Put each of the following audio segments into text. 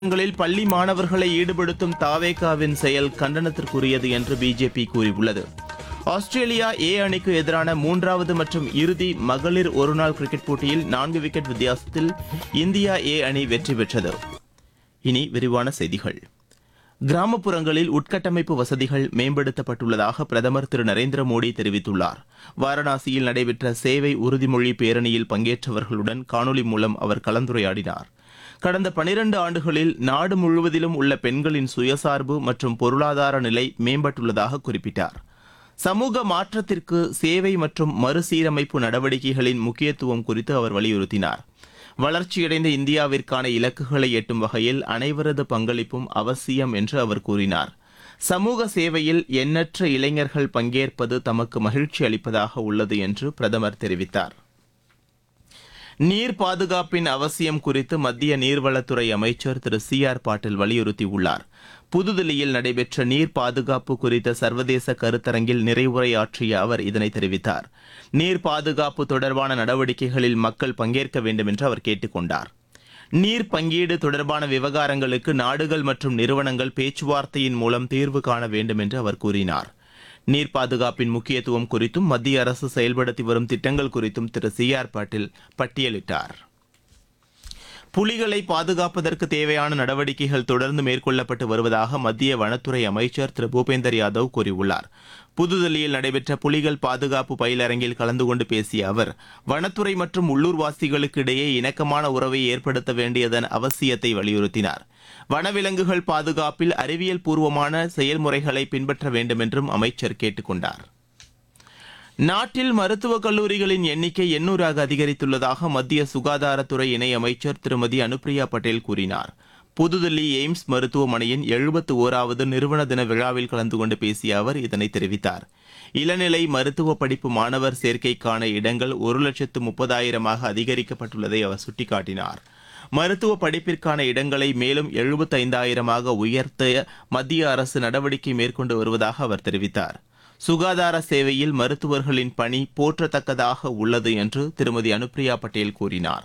களில் பள்ளி மாணவர்களை ஈடுபடுத்தும் தாவேகாவின் செயல் கண்டனத்திற்குரியது என்று பிஜேபி கூறியுள்ளது ஆஸ்திரேலியா ஏ அணிக்கு எதிரான மூன்றாவது மற்றும் இறுதி மகளிர் ஒருநாள் கிரிக்கெட் போட்டியில் நான்கு விக்கெட் வித்தியாசத்தில் இந்தியா ஏ அணி வெற்றி பெற்றது இனி விரிவான செய்திகள் கிராமப்புறங்களில் உட்கட்டமைப்பு வசதிகள் மேம்படுத்தப்பட்டுள்ளதாக பிரதமர் திரு நரேந்திர மோடி தெரிவித்துள்ளார் வாரணாசியில் நடைபெற்ற சேவை உறுதிமொழி பேரணியில் பங்கேற்றவர்களுடன் காணொலி மூலம் அவர் கலந்துரையாடினார் கடந்த பனிரண்டு ஆண்டுகளில் நாடு முழுவதிலும் உள்ள பெண்களின் சுயசார்பு மற்றும் பொருளாதார நிலை மேம்பட்டுள்ளதாக குறிப்பிட்டார் சமூக மாற்றத்திற்கு சேவை மற்றும் மறுசீரமைப்பு நடவடிக்கைகளின் முக்கியத்துவம் குறித்து அவர் வலியுறுத்தினார் வளர்ச்சியடைந்த இந்தியாவிற்கான இலக்குகளை எட்டும் வகையில் அனைவரது பங்களிப்பும் அவசியம் என்று அவர் கூறினார் சமூக சேவையில் எண்ணற்ற இளைஞர்கள் பங்கேற்பது தமக்கு மகிழ்ச்சி அளிப்பதாக உள்ளது என்று பிரதமர் தெரிவித்தார் நீர் பாதுகாப்பின் அவசியம் குறித்து மத்திய நீர்வளத்துறை அமைச்சர் திரு சி ஆர் பாட்டீல் வலியுறுத்தியுள்ளார் புதுதில்லியில் நடைபெற்ற நீர் பாதுகாப்பு குறித்த சர்வதேச கருத்தரங்கில் நிறைவுரையாற்றிய அவர் இதனை தெரிவித்தார் நீர் பாதுகாப்பு தொடர்பான நடவடிக்கைகளில் மக்கள் பங்கேற்க வேண்டும் என்று அவர் கேட்டுக் கொண்டார் நீர் பங்கீடு தொடர்பான விவகாரங்களுக்கு நாடுகள் மற்றும் நிறுவனங்கள் பேச்சுவார்த்தையின் மூலம் தீர்வு காண வேண்டும் என்று அவர் கூறினார் நீர் பாதுகாப்பின் முக்கியத்துவம் குறித்தும் மத்திய அரசு செயல்படுத்தி வரும் திட்டங்கள் குறித்தும் திரு சி ஆர் பாட்டீல் பட்டியலிட்டார் புலிகளை பாதுகாப்பதற்கு தேவையான நடவடிக்கைகள் தொடர்ந்து மேற்கொள்ளப்பட்டு வருவதாக மத்திய வனத்துறை அமைச்சர் திரு பூபேந்தர் யாதவ் கூறியுள்ளார் புதுதில்லியில் நடைபெற்ற புலிகள் பாதுகாப்பு பயிலரங்கில் கலந்து கொண்டு பேசிய அவர் வனத்துறை மற்றும் உள்ளூர்வாசிகளுக்கு இடையே இணக்கமான உறவை ஏற்படுத்த வேண்டியதன் அவசியத்தை வலியுறுத்தினார் வனவிலங்குகள் பாதுகாப்பில் அறிவியல் பூர்வமான செயல்முறைகளை பின்பற்ற வேண்டும் என்றும் அமைச்சர் கேட்டுக் கொண்டார் நாட்டில் மருத்துவக் கல்லூரிகளின் எண்ணிக்கை எண்ணூறாக அதிகரித்துள்ளதாக மத்திய சுகாதாரத்துறை இணையமைச்சர் திருமதி அனுப்பிரியா பட்டேல் கூறினார் புதுதில்லி எய்ம்ஸ் மருத்துவமனையின் எழுபத்து ஓராவது நிறுவன தின விழாவில் கலந்து கொண்டு பேசிய அவர் இதனை தெரிவித்தார் இளநிலை மருத்துவ படிப்பு மாணவர் சேர்க்கைக்கான இடங்கள் ஒரு லட்சத்து முப்பதாயிரமாக அதிகரிக்கப்பட்டுள்ளதை அவர் சுட்டிக்காட்டினார் மருத்துவ படிப்பிற்கான இடங்களை மேலும் எழுபத்தைந்தாயிரமாக உயர்த்த மத்திய அரசு நடவடிக்கை மேற்கொண்டு வருவதாக அவர் தெரிவித்தார் சுகாதார சேவையில் மருத்துவர்களின் பணி போற்றத்தக்கதாக உள்ளது என்று திருமதி அனுப்பிரியா பட்டேல் கூறினார்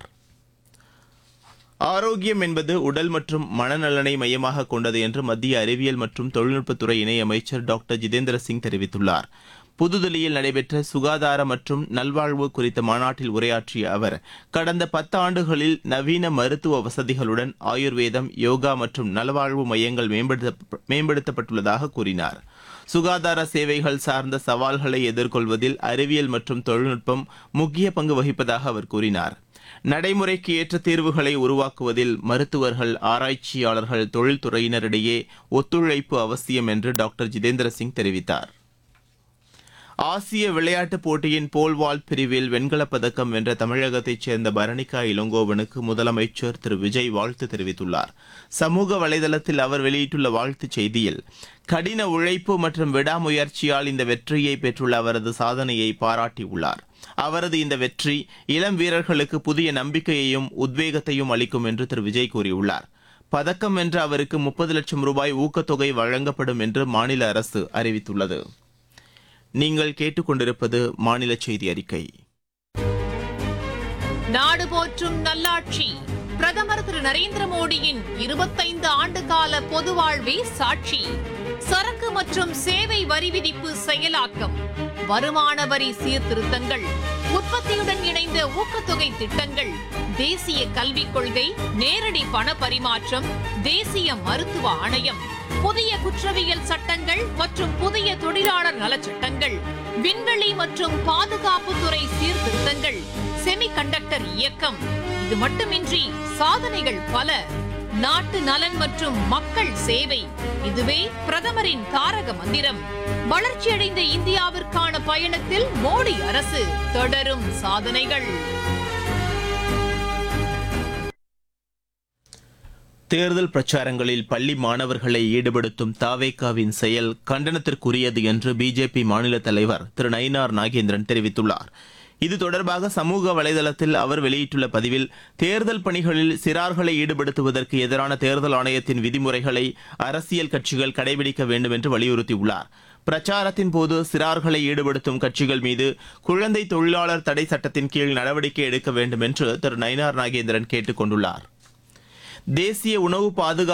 ஆரோக்கியம் என்பது உடல் மற்றும் மனநலனை மையமாக கொண்டது என்று மத்திய அறிவியல் மற்றும் தொழில்நுட்பத்துறை இணையமைச்சர் டாக்டர் ஜிதேந்திர சிங் தெரிவித்துள்ளார் புதுதில்லியில் நடைபெற்ற சுகாதார மற்றும் நல்வாழ்வு குறித்த மாநாட்டில் உரையாற்றிய அவர் கடந்த பத்து ஆண்டுகளில் நவீன மருத்துவ வசதிகளுடன் ஆயுர்வேதம் யோகா மற்றும் நலவாழ்வு மையங்கள் மேம்படுத்த மேம்படுத்தப்பட்டுள்ளதாக கூறினார் சுகாதார சேவைகள் சார்ந்த சவால்களை எதிர்கொள்வதில் அறிவியல் மற்றும் தொழில்நுட்பம் முக்கிய பங்கு வகிப்பதாக அவர் கூறினார் நடைமுறைக்கு ஏற்ற தீர்வுகளை உருவாக்குவதில் மருத்துவர்கள் ஆராய்ச்சியாளர்கள் தொழில்துறையினரிடையே ஒத்துழைப்பு அவசியம் என்று டாக்டர் ஜிதேந்திர சிங் தெரிவித்தார் ஆசிய விளையாட்டுப் போட்டியின் போல்வால்ட் பிரிவில் வெண்கலப் பதக்கம் வென்ற தமிழகத்தைச் சேர்ந்த பரணிகா இளங்கோவனுக்கு முதலமைச்சர் திரு விஜய் வாழ்த்து தெரிவித்துள்ளார் சமூக வலைதளத்தில் அவர் வெளியிட்டுள்ள வாழ்த்துச் செய்தியில் கடின உழைப்பு மற்றும் விடாமுயற்சியால் இந்த வெற்றியை பெற்றுள்ள அவரது சாதனையை பாராட்டியுள்ளார் அவரது இந்த வெற்றி இளம் வீரர்களுக்கு புதிய நம்பிக்கையையும் உத்வேகத்தையும் அளிக்கும் என்று திரு விஜய் கூறியுள்ளார் பதக்கம் வென்ற அவருக்கு முப்பது லட்சம் ரூபாய் ஊக்கத்தொகை வழங்கப்படும் என்று மாநில அரசு அறிவித்துள்ளது நீங்கள் கேட்டுக்கொண்டிருப்பது மாநில செய்தி அறிக்கை நாடு போற்றும் நல்லாட்சி பிரதமர் திரு நரேந்திர மோடியின் இருபத்தைந்து ஆண்டு கால பொது வாழ்வே சாட்சி சரக்கு மற்றும் சேவை வரி விதிப்பு செயலாக்கம் வருமான வரி சீர்திருத்தங்கள் உற்பத்தியுடன் இணைந்த ஊக்கத்தொகை திட்டங்கள் தேசிய கல்விக் கொள்கை நேரடி பண பரிமாற்றம் தேசிய மருத்துவ ஆணையம் புதிய குற்றவியல் சட்டங்கள் மற்றும் புதிய தொழிலாளர் நலச்சட்டங்கள் விண்வெளி மற்றும் பாதுகாப்புத்துறை சீர்திருத்தங்கள் செமிகண்டக்டர் இயக்கம் இது மட்டுமின்றி சாதனைகள் பல நாட்டு நலன் மற்றும் மக்கள் சேவை இதுவே பிரதமரின் தாரக மந்திரம் வளர்ச்சியடைந்த இந்தியாவிற்கான பயணத்தில் மோடி அரசு தொடரும் சாதனைகள் தேர்தல் பிரச்சாரங்களில் பள்ளி மாணவர்களை ஈடுபடுத்தும் தாவேகாவின் செயல் கண்டனத்திற்குரியது என்று பிஜேபி மாநில தலைவர் திரு நயினார் நாகேந்திரன் தெரிவித்துள்ளார் இது தொடர்பாக சமூக வலைதளத்தில் அவர் வெளியிட்டுள்ள பதிவில் தேர்தல் பணிகளில் சிறார்களை ஈடுபடுத்துவதற்கு எதிரான தேர்தல் ஆணையத்தின் விதிமுறைகளை அரசியல் கட்சிகள் கடைபிடிக்க வேண்டும் என்று வலியுறுத்தியுள்ளார் பிரச்சாரத்தின் போது சிறார்களை ஈடுபடுத்தும் கட்சிகள் மீது குழந்தை தொழிலாளர் தடை சட்டத்தின் கீழ் நடவடிக்கை எடுக்க வேண்டும் என்று திரு நயினார் நாகேந்திரன் கேட்டுக் கொண்டுள்ளார் தேசிய உணவு பாதுகாப்பு